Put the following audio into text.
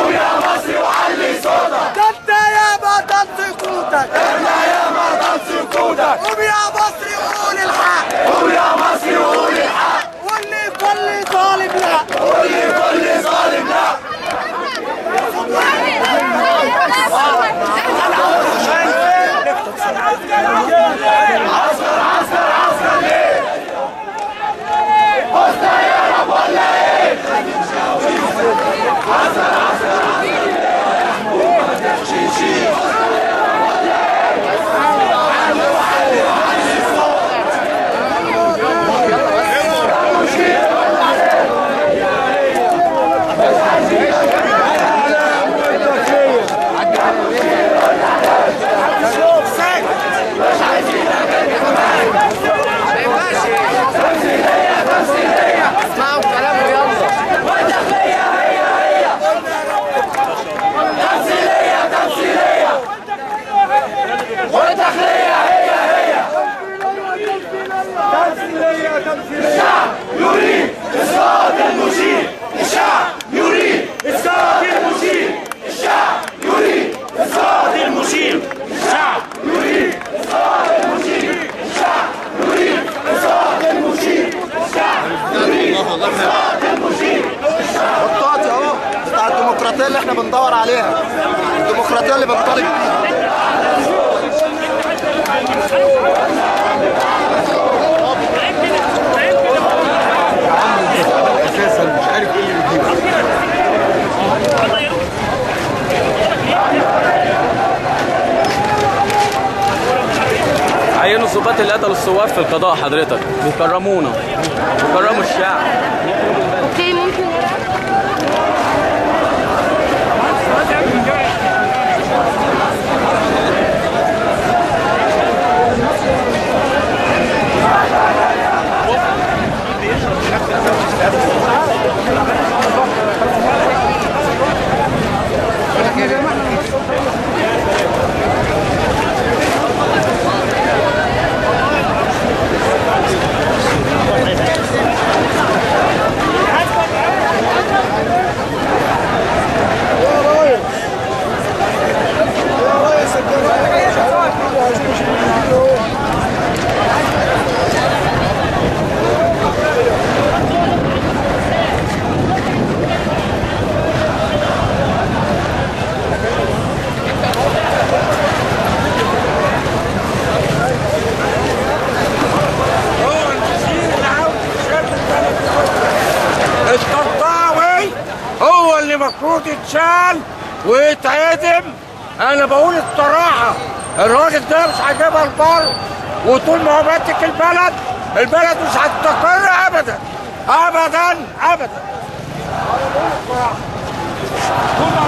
قوم يا مصري وعلي صوتك ده انت يا بطل سكوتك احنا يا بطل سكوتك قوم يا مصري قول الحق قوم يا مصري وقول الحق واللي كل ظالم لا قول لكل ظالم لا عسكر عسكر عسكر ليه؟ حسنى يا رب ولا ايه؟ عسكر عسكر عسكر شيل شيل اسمعوا كلامه يلا والداخلية هي هي تمثيلية تمثيلية والداخلية هي هي الشعب يريد إسقاط المشير الشعب يريد إسقاط المشير الشعب يريد إسقاط المشير الشعب يريد إسقاط المشير الشعب يريد إسقاط المشير الشعب يريد إسقاط المشير بطاطي اهو بتاع الديمقراطيه اللي احنا بندور عليها الديمقراطيه اللي بنطالب بيها اساسا مش عارف ايه اللي بيجيبه عينوا الضباط اللي قتلوا الثوار في القضاء حضرتك بيكرمونا بيكرموا الشعب اوكي ممكن الطنطاوي هو اللي المفروض يتشال ويتعدم انا بقول الصراحه الراجل ده مش هيجيبها البر وطول ما هو ماسك البلد البلد مش هتستقر ابدا ابدا ابدا طول ما